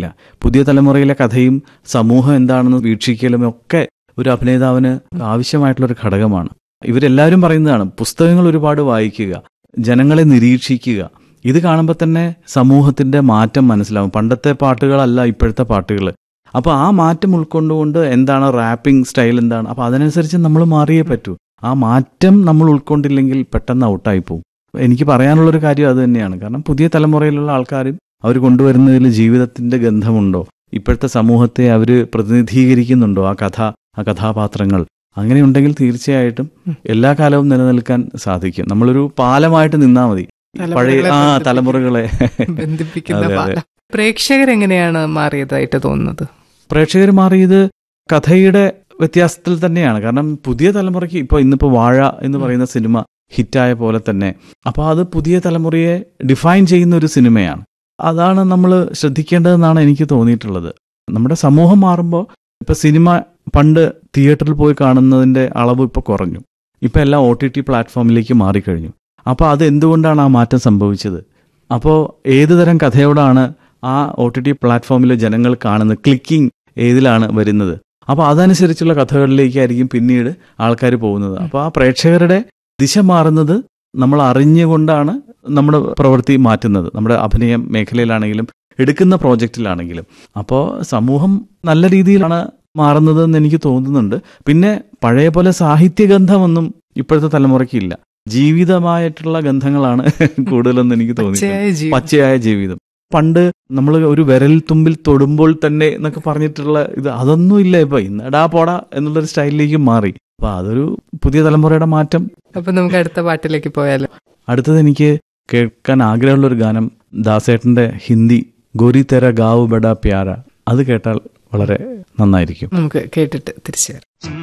ഇല്ല പുതിയ തലമുറയിലെ കഥയും സമൂഹം എന്താണെന്ന് വീക്ഷിക്കലും ഒക്കെ ഒരു അഭിനേതാവിന് ആവശ്യമായിട്ടുള്ള ഒരു ഘടകമാണ് ഇവരെല്ലാവരും പറയുന്നതാണ് പുസ്തകങ്ങൾ ഒരുപാട് വായിക്കുക ജനങ്ങളെ നിരീക്ഷിക്കുക ഇത് കാണുമ്പോൾ തന്നെ സമൂഹത്തിന്റെ മാറ്റം മനസ്സിലാവും പണ്ടത്തെ പാട്ടുകളല്ല ഇപ്പോഴത്തെ പാട്ടുകൾ അപ്പോൾ ആ മാറ്റം ഉൾക്കൊണ്ടുകൊണ്ട് എന്താണ് റാപ്പിംഗ് സ്റ്റൈൽ എന്താണ് അപ്പോൾ അതിനനുസരിച്ച് നമ്മൾ മാറിയേ പറ്റൂ ആ മാറ്റം നമ്മൾ ഉൾക്കൊണ്ടില്ലെങ്കിൽ പെട്ടെന്ന് ഔട്ടായി പോകും എനിക്ക് പറയാനുള്ളൊരു കാര്യം അത് തന്നെയാണ് കാരണം പുതിയ തലമുറയിലുള്ള ആൾക്കാരും അവർ കൊണ്ടുവരുന്നതിൽ ജീവിതത്തിന്റെ ഗന്ധമുണ്ടോ ഇപ്പോഴത്തെ സമൂഹത്തെ അവർ പ്രതിനിധീകരിക്കുന്നുണ്ടോ ആ കഥ ആ കഥാപാത്രങ്ങൾ അങ്ങനെയുണ്ടെങ്കിൽ തീർച്ചയായിട്ടും എല്ലാ കാലവും നിലനിൽക്കാൻ സാധിക്കും നമ്മളൊരു പാലമായിട്ട് നിന്നാൽ മതി പഴയ തലമുറകളെ ആ ബന്ധിപ്പിക്കുന്ന- തലമുറകളെ ബന്ധിപ്പിക്കുന്ന അതെ, അതെ. പാലം പ്രേക്ഷകരെങ്ങനെയാണ് മാറിയതായിട്ട് തോന്നുന്നത് പ്രേക്ഷകർ മാറിയത് കഥയുടെ വ്യത്യാസത്തിൽ തന്നെയാണ് കാരണം പുതിയ തലമുറയ്ക്ക് ഇപ്പോൾ ഇന്നിപ്പോൾ വാഴ എന്ന് പറയുന്ന സിനിമ ഹിറ്റായ പോലെ തന്നെ അപ്പോൾ അത് പുതിയ തലമുറയെ ഡിഫൈൻ ചെയ്യുന്ന ഒരു സിനിമയാണ് അതാണ് നമ്മൾ ശ്രദ്ധിക്കേണ്ടതെന്നാണ് എനിക്ക് തോന്നിയിട്ടുള്ളത് നമ്മുടെ സമൂഹം മാറുമ്പോൾ ഇപ്പൊ സിനിമ പണ്ട് തിയേറ്ററിൽ പോയി കാണുന്നതിന്റെ അളവ് ഇപ്പോൾ കുറഞ്ഞു ഇപ്പം എല്ലാം ഒ ടി ടി പ്ലാറ്റ്ഫോമിലേക്ക് മാറിക്കഴിഞ്ഞു അപ്പോൾ അത് എന്തുകൊണ്ടാണ് ആ മാറ്റം സംഭവിച്ചത് അപ്പോൾ ഏത് തരം കഥയോടാണ് ആ ഒ ടി ടി പ്ലാറ്റ്ഫോമിൽ ജനങ്ങൾ കാണുന്നത് ക്ലിക്കിംഗ് ഏതിലാണ് വരുന്നത് അപ്പോൾ അതനുസരിച്ചുള്ള കഥകളിലേക്കായിരിക്കും പിന്നീട് ആൾക്കാർ പോകുന്നത് അപ്പോൾ ആ പ്രേക്ഷകരുടെ ദിശ മാറുന്നത് നമ്മൾ അറിഞ്ഞുകൊണ്ടാണ് നമ്മുടെ പ്രവൃത്തി മാറ്റുന്നത് നമ്മുടെ അഭിനയം മേഖലയിലാണെങ്കിലും എടുക്കുന്ന പ്രോജക്റ്റിലാണെങ്കിലും അപ്പോൾ സമൂഹം നല്ല രീതിയിലാണ് മാറുന്നതെന്ന് എനിക്ക് തോന്നുന്നുണ്ട് പിന്നെ പഴയ പോലെ സാഹിത്യഗന്ധമൊന്നും ഇപ്പോഴത്തെ തലമുറയ്ക്ക് ഇല്ല ജീവിതമായിട്ടുള്ള ഗന്ധങ്ങളാണ് കൂടുതലെന്ന് എനിക്ക് തോന്നിയിട്ടുണ്ട് പച്ചയായ ജീവിതം പച്ചയായ ജീവിതം പണ്ട് നമ്മൾ ഒരു വിരൽ തുമ്പിൽ തൊടുമ്പോൾ തന്നെ എന്നൊക്കെ പറഞ്ഞിട്ടുള്ള ഇത് അതൊന്നും ഇല്ല ഇപ്പൊ ഇന്നടാ പോടാ എന്നുള്ളൊരു സ്റ്റൈലിലേക്ക് മാറി അപ്പൊ അതൊരു പുതിയ തലമുറയുടെ മാറ്റം അപ്പൊ നമുക്ക് അടുത്ത പാട്ടിലേക്ക് പോയാലോ അടുത്തത് എനിക്ക് കേൾക്കാൻ ആഗ്രഹമുള്ള ഒരു ഗാനം ദാസേട്ടന്റെ ഹിന്ദി ഗോരി തെര ഗാവ് ബഡ പ്യാര അത് കേട്ടാൽ വളരെ നന്നായിരിക്കും നമുക്ക് കേട്ടിട്ട് തിരിച്ചു വരാം